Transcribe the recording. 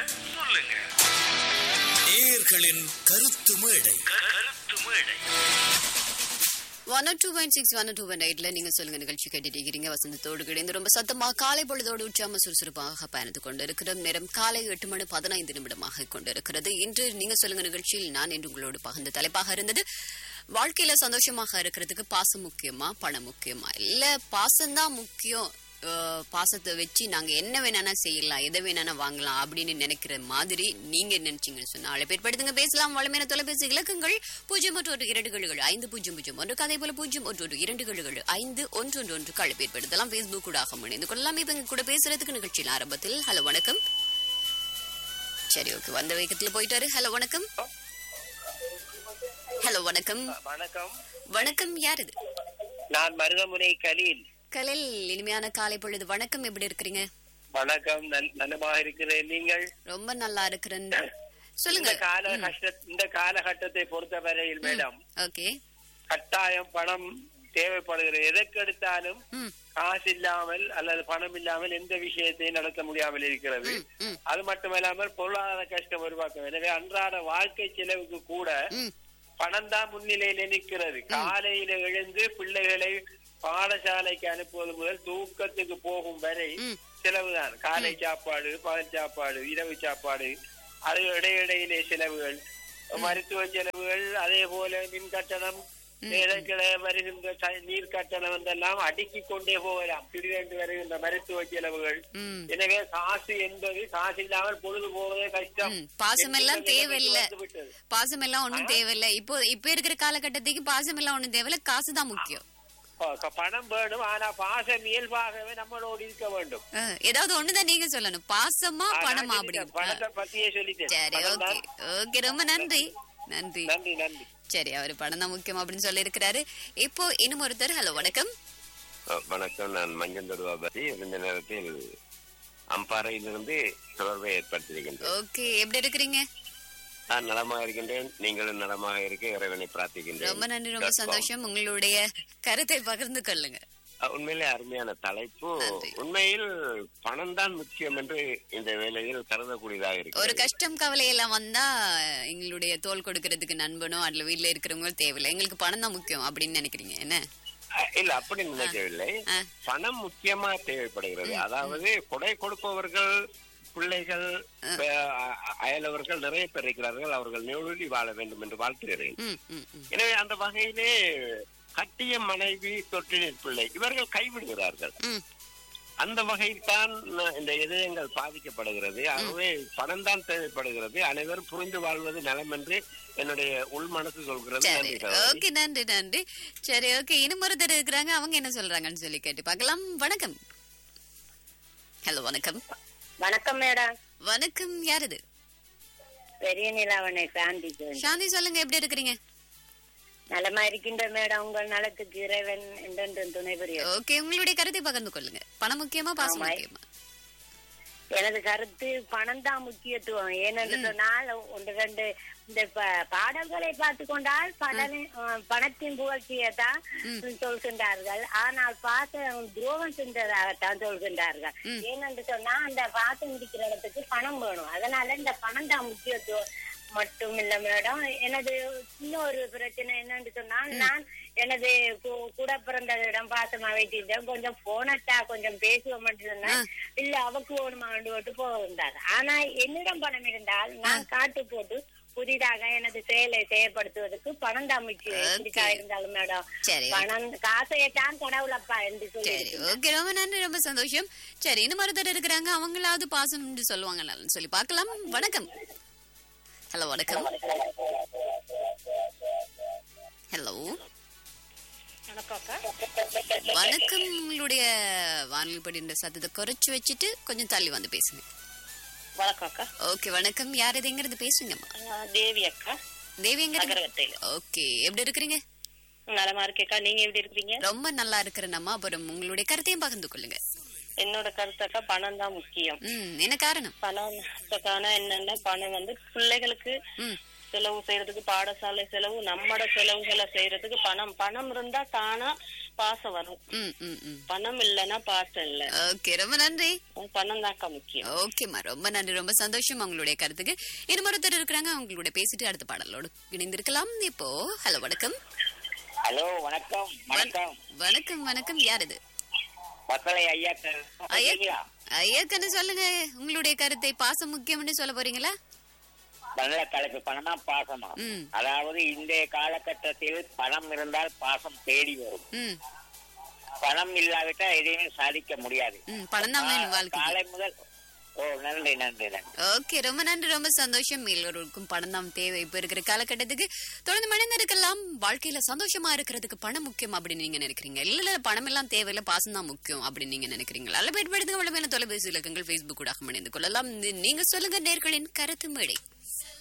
சொல்லுங்க நேயர்களின் கருத்து மேடை கருத்து மேடை one two point six one two point எயிட்ல நீங்க சொல்லுங்க நிகழ்ச்சி கேட்டுட்டு இருக்கிறீங்க வசந்தத்தோடு கிடைந்து ரொம்ப சத்தமா காலை பொழுதோடு உற்சாம சுறுசுறுப்பாக பயணித்துக் கொண்டிருக்கிறோம் நேரம் காலை எட்டு மணி பதினைந்து நிமிடமாக கொண்டிருக்கிறது இன்று நீங்க சொல்லுங்க நிகழ்ச்சியில் நான் இன்று உங்களோடு பகிர்ந்த தலைப்பாக இருந்தது வாழ்க்கையில சந்தோஷமாக இருக்கிறதுக்கு பாசம் முக்கியமா பணம் முக்கியமா இல்ல பாசம்தான் முக்கியம் அஹ், பாசத்தை வச்சு நாங்க என்ன வேணானா செய்யலாம் எதை வேணானா வாங்கலாம் அப்படின்னு நினைக்கிற மாதிரி நீங்க நினைச்சீங்கன்னு சொன்னா அழைப்பேற்படுத்துங்க பேசலாம் வளமையான தொலைபேசி இலக்கங்கள் பூஜ்ஜியம் ஒன்று ஒரு இரண்டு கழுகள் ஐந்து பூஜ்ஜியம் பூஜ்ஜியம் ஒன்று அதே போல பூஜ்ஜியம் ஒன்று ஒரு இரண்டு கழுகள் ஐந்து ஒன்று ஒன்று ஒன்று அழைப்பேற்படுத்தலாம் பேஸ்புக் கூட இணைந்து கொள்ளலாம் இப்ப எங்க கூட பேசுறதுக்கு நிகழ்ச்சியில் ஆரம்பத்தில் ஹலோ வணக்கம் சரி ஓகே வந்த வேகத்துல போயிட்டாரு ஹலோ வணக்கம் ஹலோ வணக்கம் வணக்கம் வணக்கம் யார் இது நான் மருதமுனை கலீல் கலில் இனிமையான காலை பொழுது வணக்கம் எப்படி இருக்கிறீங்க வணக்கம் நல்- நலமாக இருக்கிறேன் நீங்கள் ரொம்ப நல்லா இருக்கிறேன் இந்த சொல்லுங்க கால கஷ்ட இந்த காலகட்டத்தை பொறுத்தவரையில் மேடம் ஓகே கட்டாயம் பணம் தேவைப்படுகிறது எதற்கு எடுத்தாலும் ம் காசு இல்லாமல் அல்லது பணம் இல்லாமல் எந்த விஷயத்தையும் நடத்த முடியாமல் இருக்கிறது ம், ம் அது மட்டுமல்லாமல் பொருளாதார கஷ்டம் உருவாக்கும் எனவே அன்றாட வாழ்க்கை செலவுக்கு கூட ம் பணம் தான் முன்னிலையில நிற்கிறது காலையில எழுந்து பிள்ளைகளை பாடசாலைக்கு அனுப்புவது முதல் தூக்கத்துக்கு போகும் வரை ம். செலவுதான் காலை சாப்பாடு பகல் சாப்பாடு இரவு சாப்பாடு அது இடையிடையிலே செலவுகள் மருத்துவ செலவுகள் அதே போல மின் கட்டணம் கிழ வருகின்ற த- நீர் கட்டணம் என்றெல்லாம் அடுக்கிக் கொண்டே போகலாம் திடீரென்று வருகின்ற மருத்துவ செலவுகள் ம் எனவே காசு என்பது காசு இல்லாமல் பொழுது போவதே கஷ்டம் ம், பாசம் எல்லாம் என்கிற நிலைமைக்கு தேவையில்ல வந்துவிட்டது. பாசம் எல்லாம் ஒண்ணும் தேவையில்ல இப்போ இப்ப இருக்கிற காலகட்டத்துக்கு பாசம் எல்லாம் ஒண்ணும் தேவையில்ல காசு தான் முக்கியம் ப- க- பணம் வேணும் ஆனா பாசம் இயல்பாகவே நம்மளோடு இருக்க வேண்டும் அஹ், ஏதாவது ஒண்ணுதான் நீங்க சொல்லணும் பாசமா ஆ, நான் பணமா சொல்லிட்டேன். அப்படின்னு பணத்தை பத்தியே சொல்லிட்டேன் சரி பணம் ஓகே தான். ஓகே ரொம்ப நன்றி நன்றி நன்றி நன்றி சரி அவரு பணம் தான் முக்கியம் அப்படின்னு சொல்லி இருக்கிறாரு இப்போ இன்னும் ஒருத்தர் ஹலோ வணக்கம் அஹ் வணக்கம் நான் மஞ்சந்தர் பாபதி இந்த நேரத்தில் அம்பாறையிலிருந்து தொடர்பை ஏற்படுத்தியிருக்கின்றேன் ஓகே எப்படி இருக்கிறீங்க நான் நலமாக இருக்கின்றேன் நீங்களும் நலமாக இருக்க இறைவனை பிரார்த்திக்கின்றேன் ரொம்ப நன்றி ரொம்ப கற்பம். சந்தோஷம் உங்களுடைய கருத்தை பகிர்ந்து கொள்ளுங்க அஹ் உண்மையிலே அருமையான தலைப்பு நன்றி. உண்மையில் பணம் தான் முக்கியம் என்று இந்த வேளையில் கருதக்கூடியதாக ஒரு இருக்கு கஷ்டம் கவலை எல்லாம் வந்தா எங்களுடைய தோல் கொடுக்கறதுக்கு நண்பனோ அதுல வீட்ல இருக்கிறவங்களும் தேவையில்லை எங்களுக்கு பணம் தான் முக்கியம் அப்படின்னு நினைக்கிறீங்க என்ன இல்ல அப்படி நினைக்கவில்லை ஆ. பணம் முக்கியமா தேவைப்படுகிறது அதாவது கொடை கொடுப்பவர்கள் பிள்ளைகள் அஹ், அயலவர்கள் நிறைய பேர் இருக்கிறார்கள் அவர்கள் நெருடி வாழ வேண்டும் என்று வாழ்த்துகிறேன் ம் ம் ம் எனவே அந்த வகையிலே கட்டிய மனைவி தொட்டினின் பிள்ளை இவர்கள் கைவிடுகிறார்கள் ம் அந்த வகையில் தான் இந்த இதயங்கள் பாதிக்கப்படுகிறது ஆகவே பணம் தான் தேவைப்படுகிறது அனைவரும் புரிந்து வாழ்வது நலம் என்று என்னுடைய உள் மனசு சொல்கிறது சரி நன்றி சகோதரி. ஓகே நன்றி நன்றி சரி ஓகே இன்னும் ஒருத்தர் இருக்கிறாங்க அவங்க என்ன சொல்றாங்கன்னு சொல்லி கேட்டு பார்க்கலாம் வணக்கம் ஹலோ வணக்கம் வணக்கம் மேடம் வணக்கம் யார் இது பெரிய நிலாவணை சாந்திக்கு சாந்தி சொல்லுங்க எப்படி இருக்கிறீங்க நலமா இருக்கின்ற மேடம் உங்கள் நலத்துக்கு இறைவன் என்றென்றும் துணை புரியும் ஓகே உங்களுடைய கருத்தை பகிர்ந்து கொள்ளுங்க பணம் முக்கியமா பாசம் ஆமா. முக்கியமா எனது கருத்து பணம் தான் முக்கியத்துவம் ஏனென்று சொன்னால் ஒன்று ரெண்டு இந்த ப- பாடல்களை பார்த்து கொண்டால் பண- அஹ், பணத்தின் புகழ்ச்சியை தான் சொல்கின்றார்கள் ஆனால் பாசம் துரோகம் சென்றதாகத்தான் சொல்கின்றார்கள் ஏனென்று சொன்னா அந்த பாசம் இருக்கிற இடத்துக்கு பணம் வேணும் அதனால இந்த பணம் தான் முக்கியத்துவம் மட்டும் இல்ல மேடம் எனது இன்னொரு பிரச்சனை என்னன்னு சொன்னால் நான் எனது கு- கூட பிறந்தவரிடம் பாசமா வைத்திருந்தேன் கொஞ்சம் போனட்டா கொஞ்சம் பேசுவோம் சொன்னா இல்ல அவக்கு வேணுமா போட்டு போகின்றார் ஆனா என்னிடம் பணம் இருந்தால் நான் காட்டு போட்டு புதிதாக எனது செயலை செயற்படுத்துவதற்கு பணம் தான் முக்கியம் Okay. எப்படிக்கா இருந்தாலும் மேடம் சரி பணம் காசையத்தான் கடவுளப்பா என்று சொல்லி சரி ஓகே ரொம்ப நன்றி ரொம்ப சந்தோஷம் சரி இன்னும் ஒருத்தர் இருக்கிறாங்க அவங்களாவது பாசம் சொல்லுவாங்க சொல்லி பார்க்கலாம் வணக்கம் ஹலோ வணக்கம் ஹலோ வணக்கம் உங்களுடைய வானொலி படின்ற சத்தத்தை குறைச்சு வச்சுட்டு கொஞ்சம் தள்ளி வந்து பேசுங்க வணக்கம் அக்கா ஓகே வணக்கம் யார் இது எங்கிறது பேசுங்கம்மா நான் தேவி அக்கா தேவி எங்க நகரகத்தையில ஓகே எப்படி இருக்கிறீங்க நலமா இருக்கேக்கா நீங்க எப்படி இருக்கீங்க ரொம்ப நல்லா இருக்கிறேன்னம்மா அப்புறம் உங்களுடைய கருத்தையும் பகிர்ந்து கொள்ளுங்க என்னோட கருத்தாக்கா பணம் தான் முக்கியம் ம் என்ன காரணம் பணம் காரணம் என்னன்னா பணம் வந்து பிள்ளைகளுக்கு ம் செலவு செய்யறதுக்கு பாடசாலை செலவு நம்மட செலவுகளை செய்யறதுக்கு பணம் பணம் இருந்தா தானா பாசம் வரும் ம் ம் ம் பணம் இல்லைன்னா பாசம் இல்ல ஓகே ரொம்ப நன்றி பணம் தாக்கா முக்கியம் ஓகேம்மா ரொம்ப நன்றி ரொம்ப சந்தோஷம் உங்களுடைய கருத்துக்கு இன்னும் ஒருத்தர் இருக்கிறாங்க அவங்களோட பேசிட்டு அடுத்த பாடலோடு இணைந்திருக்கலாம் இப்போ ஹலோ வணக்கம் ஹலோ வணக்கம் வணக்கம் வணக்கம் வணக்கம் யார் இது மக்களை ஐயா ஐயா ஐயாக்கன்னு சொல்லுங்க உங்களுடைய கருத்தை பாசம் முக்கியம்னு சொல்ல போறீங்களா நல்ல தலைப்பு பணமா பாசமா ம் அதாவது இன்றைய காலகட்டத்தில் பணம் இருந்தால் பாசம் தேடி வரும் ம் பணம் இல்லாவிட்டால் எதையுமே சாதிக்க முடியாது ம் பணம் தான் வேணும் வாழ்க்கை காலை முதல் ஓ நன்றி நன்றி நன்றி ஓகே ரொம்ப நன்றி ரொம்ப சந்தோஷம் எல்லோருக்கும் பணம் தான் தேவை இப்ப இருக்கிற காலகட்டத்துக்கு தொடர்ந்து மனிதன் இருக்கலாம் வாழ்க்கையில சந்தோஷமா இருக்கிறதுக்கு பணம் முக்கியம் அப்படின்னு நீங்க நினைக்கிறீங்க இல்ல இல்ல பணம் எல்லாம் தேவையில்ல பாசம் தான் முக்கியம் அப்படின்னு நீங்க நினைக்கிறீங்களா அல்ல பயன்படுத்துங்க வளமையான தொலைபேசி இலக்கங்கள் Facebook ஊடாக இணைந்து கொள்ளலாம் நீ- நீங்க சொல்லுங்க நேர்களின் கருத்து மேடை